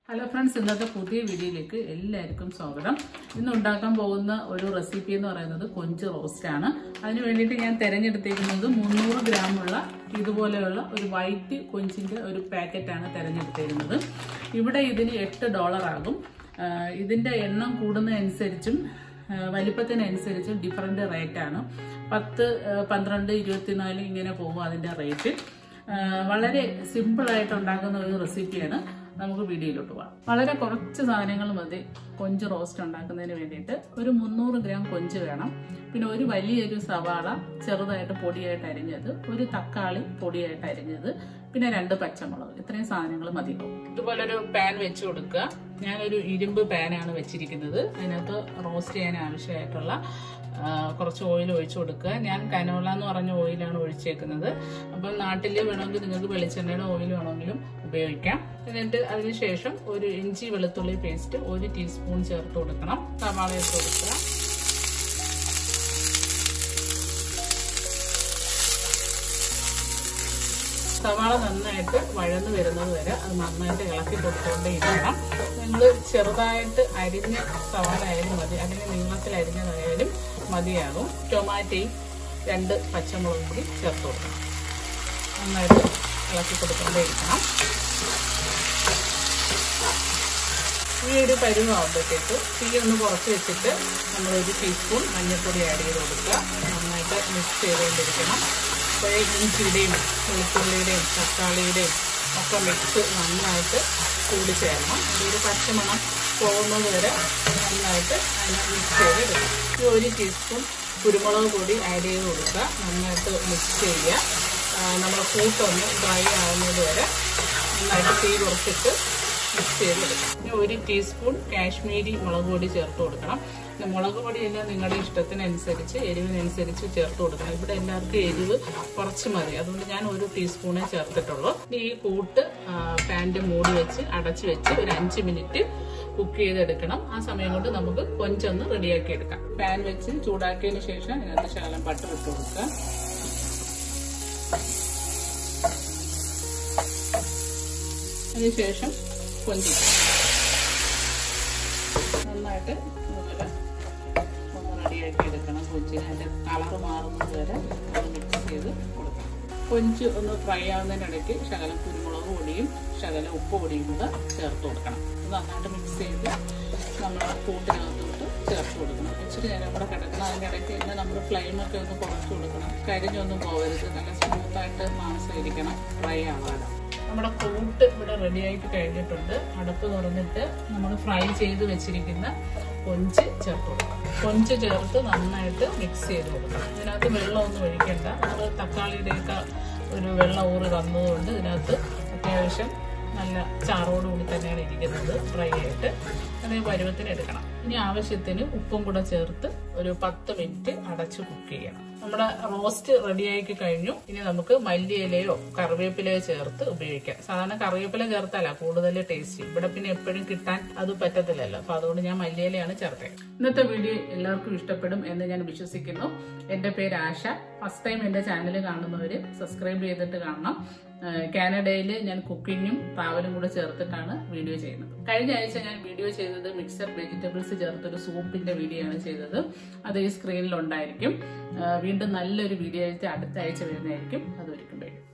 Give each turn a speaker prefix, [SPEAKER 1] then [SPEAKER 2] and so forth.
[SPEAKER 1] hello friends ഇന്നത്തെ പുതിയ വീഡിയോയിലേക്ക് എല്ലാവർക്കും സ്വാഗതം ഇന്ന് ഉണ്ടാക്കാൻ പോകുന്ന ഒരു റെസിപ്പി എന്ന് പറയുന്നത് കൊഞ്ച് റോസ്റ്റ് ആണ് അതിന് വേണ്ടിയിട്ട് ഞാൻ തിരഞ്ഞെടുത്തേക്കുന്നത് മുന്നൂറ് ഗ്രാമുള്ള ഇതുപോലെയുള്ള ഒരു വൈറ്റ് കൊഞ്ചിന്റെ ഒരു പാക്കറ്റാണ് തിരഞ്ഞെടുത്തേക്കുന്നത് ഇവിടെ ഇതിന് എട്ട് ഡോളർ ആകും ആഹ് ഇതിന്റെ എണ്ണം കൂടുന്നതനുസരിച്ചും ആഹ് വലിപ്പത്തിനനുസരിച്ചും ഡിഫറെന്റ് റേറ്റ് ആണ് പത്ത് ആഹ് പന്ത്രണ്ട് ഇരുപത്തിനാല് ഇങ്ങനെ പോകും അതിന്റെ റേറ്റ് ആഹ് വളരെ സിമ്പിൾ ആയിട്ട് ഉണ്ടാക്കുന്ന ഒരു റെസിപ്പിയാണ് നമുക്ക് വീഡിയോയിലോട്ട് പോകാം വളരെ കുറച്ച് സാധനങ്ങൾ മതി കൊഞ്ച് റോസ്റ്റ് ഉണ്ടാക്കുന്നതിന് വേണ്ടിയിട്ട് ഒരു മുന്നൂറ് ഗ്രാം കൊഞ്ച് വേണം പിന്നെ ഒരു വലിയൊരു സവാള ചെറുതായിട്ട് പൊടിയായിട്ട് അരിഞ്ഞത് ഒരു തക്കാളി പൊടിയായിട്ട് അരിഞ്ഞത് പിന്നെ രണ്ട് പച്ചമുളക് ഇത്രയും സാധനങ്ങൾ മതിയാവും ഇതുപോലൊരു പാൻ വെച്ച് കൊടുക്കുക ഞാനൊരു ഇരുമ്പ് പാനാണ് വെച്ചിരിക്കുന്നത് അതിനകത്ത് റോസ്റ്റ് ചെയ്യാൻ ആവശ്യമായിട്ടുള്ള ആ, കുറച്ച് ഓയിൽ ഒഴിച്ചു കൊടുക്കുക ഞാൻ കനോല എന്ന് പറഞ്ഞ ഓയിലാണ് ഒഴിച്ചേക്കുന്നത് അപ്പം നാട്ടിൽ വേണമെങ്കിൽ നിങ്ങൾക്ക് വെളിച്ചെണ്ണയുടെ ഓയിൽ വേണമെങ്കിലും ഉപയോഗിക്കാം എന്നിട്ട് അതിനുശേഷം ഒരു ഇഞ്ചി വെളുത്തുള്ളി പേസ്റ്റ് ഒരു ടീസ്പൂൺ ചേർത്ത് കൊടുക്കണം സവാള ഇട്ട് കൊടുക്കുക സവാള നന്നായിട്ട് വഴന്നു വരുന്നത് വരെ അത് നന്നായിട്ട് ഇളക്കി കൊടുത്തുകൊണ്ടേ ഇരിക്കണം നിങ്ങൾ ചെറുതായിട്ട് അരിഞ്ഞ സവാള ആയാലും മതി അല്ലെങ്കിൽ നീളത്തിൽ അരിഞ്ഞതായാലും മതിയാകും ടൊമാറ്റോയും രണ്ട് പച്ചമുളകും കൂടി ചേർത്ത് കൊടുക്കണം നന്നായിട്ട് ഇളക്കി കൊടുത്തുകൊണ്ടേ ഇരിക്കണം ഈ ഒരു പരുവാകുമ്പോഴത്തേക്ക് തീ ഒന്ന് കുറച്ച് വെച്ചിട്ട് നമ്മൾ ഒരു ടീസ്പൂൺ മഞ്ഞൾപ്പൊടി ആഡ് ചെയ്ത് കൊടുക്കുക നന്നായിട്ട് മിക്സ് ചെയ്തുകൊണ്ടിരിക്കണം അപ്പോൾ ഇഞ്ചിയുടെയും വെളുത്തുള്ളിയുടെയും തക്കാളിയുടെയും ഒക്കെ മിക്സ് നന്നായിട്ട് കൂടി ചേരണം ഒരു പച്ചമണം പോകുന്നത് വരെ നന്നായിട്ട് അതിനെ മിക്സ് ചെയ്തെടുക്കണം ഈ ഒരു ടീസ്പൂൺ കുരുമുളക് പൊടി ആഡ് ചെയ്ത് കൊടുക്കുക നന്നായിട്ട് മിക്സ് ചെയ്യുക നമ്മൾ കൂട്ടൊന്ന് ഡ്രൈ ആവുന്നത് വരെ നന്നായിട്ട് തീ കുറച്ചിട്ട് മിക്സ് ചെയ്തെടുക്കാം ഇനി ഒരു ടീസ്പൂൺ കാശ്മീരി മുളക് പൊടി ചേർത്ത് കൊടുക്കണം പിന്നെ മുളക് പൊടിയെല്ലാം നിങ്ങളുടെ ഇഷ്ടത്തിനനുസരിച്ച് എരിവിനനുസരിച്ച് ചേർത്ത് കൊടുക്കണം ഇവിടെ എല്ലാവർക്കും എരിവ് കുറച്ച് മതി അതുകൊണ്ട് ഞാൻ ഒരു ടീസ്പൂണേ ചേർത്തിട്ടുള്ളൂ ഇനി ഈ കൂട്ട് പാൻ്റെ മൂടി വെച്ച് അടച്ചു വെച്ച് ഒരു അഞ്ച് മിനിറ്റ് കുക്ക് ചെയ്തെടുക്കണം ആ സമയം കൊണ്ട് നമുക്ക് കൊഞ്ചൊന്ന് റെഡിയാക്കി എടുക്കാം പാൻ വെച്ച് ചൂടാക്കിയതിന് ശേഷം അതിനകത്ത് ശകലം ബട്ടർ ഇട്ട് കൊടുക്കുക അതിനുശേഷം കൊഞ്ചി നന്നായിട്ട് ഇതുപോലെ ഒന്ന് റെഡിയാക്കി എടുക്കണം കൊഞ്ചിന് അതിൻ്റെ കളറ് മാറുന്നത് വരെ അത് മിക്സ് ചെയ്ത് കൊടുക്കണം കൊഞ്ച് ഒന്ന് ഫ്രൈ ആവുന്നതിനിടയ്ക്ക് ശകലം കുരുമുളക് പൊടിയും ശകലം ഉപ്പ് പൊടിയും കൂടെ ചേർത്ത് കൊടുക്കണം അത് നന്നായിട്ട് മിക്സ് ചെയ്ത് നമ്മൾ കൂട്ടിനകത്തോട്ട് ചേർത്ത് കൊടുക്കണം ഇച്ചിരി നേരം കൂടെ കിടക്കണം അതിൻ്റെ ഇടയ്ക്ക് തന്നെ നമ്മൾ ഫ്ലെയിമൊക്കെ ഒന്ന് കുറച്ച് കൊടുക്കണം കരിഞ്ഞൊന്നും പോകരുത് നല്ല സ്മൂത്തായിട്ട് മാംസം ഇരിക്കണം ഫ്രൈ ആവാതെ നമ്മുടെ കൂട്ട് ഇവിടെ റെഡി ആയിട്ട് കഴിഞ്ഞിട്ടുണ്ട് അടുപ്പ് തുറന്നിട്ട് നമ്മൾ ഫ്രൈ ചെയ്ത് വെച്ചിരിക്കുന്ന കൊഞ്ച് ചേർത്ത് കൊടുക്കണം കൊഞ്ച് ചേർത്ത് നന്നായിട്ട് മിക്സ് ചെയ്ത് കൊടുക്കണം ഇതിനകത്ത് വെള്ളമൊന്നും ഒഴിക്കണ്ട നമ്മൾ തക്കാളിയുടെയൊക്കെ ഒരു വെള്ളം ഊറി വന്നതുകൊണ്ട് ഇതിനകത്ത് അത്യാവശ്യം നല്ല ചാറോടുകൂടി തന്നെയാണ് ഇരിക്കുന്നത് ഫ്രൈ ആയിട്ട് അതേ പരുവത്തിന് എടുക്കണം ഇനി ആവശ്യത്തിന് ഉപ്പും കൂടെ ചേർത്ത് ഒരു പത്ത് മിനിറ്റ് അടച്ച് കുക്ക് ചെയ്യണം നമ്മുടെ റോസ്റ്റ് റെഡിയാക്കി കഴിഞ്ഞു ഇനി നമുക്ക് മല്ലിയിലയോ കറിവേപ്പിലയോ ചേർത്ത് ഉപയോഗിക്കാം സാധാരണ കറിവേപ്പില ചേർത്തല്ല കൂടുതൽ ടേസ്റ്റ് ഇവിടെ പിന്നെ എപ്പോഴും കിട്ടാൻ അത് പറ്റത്തില്ലല്ലോ അപ്പൊ അതുകൊണ്ട് ഞാൻ മല്ലിയിലയാണ് ചേർത്തത് ഇന്നത്തെ വീഡിയോ എല്ലാവർക്കും ഇഷ്ടപ്പെടും എന്ന് ഞാൻ വിശ്വസിക്കുന്നു എന്റെ പേര് ആശ ഫസ്റ്റ് ടൈം എന്റെ ചാനൽ കാണുന്നവര് സബ്സ്ക്രൈബ് ചെയ്തിട്ട് കാണണം കാനഡയിൽ ഞാൻ കുക്കിങ്ങും ട്രാവലും കൂടെ ചേർത്തിട്ടാണ് വീഡിയോ ചെയ്യുന്നത് കഴിഞ്ഞ ആഴ്ച ഞാൻ വീഡിയോ ചെയ്തത് മിക്സഡ് വെജിറ്റബിൾസ് ചേർത്തൊരു സൂപ്പിന്റെ വീഡിയോ ആണ് ചെയ്തത് അത് ഈ സ്ക്രീനിൽ ഉണ്ടായിരിക്കും വീണ്ടും നല്ലൊരു വീഡിയോ ആയിട്ട് അടുത്ത ആഴ്ച വരുന്നതായിരിക്കും അതൊരിക്കും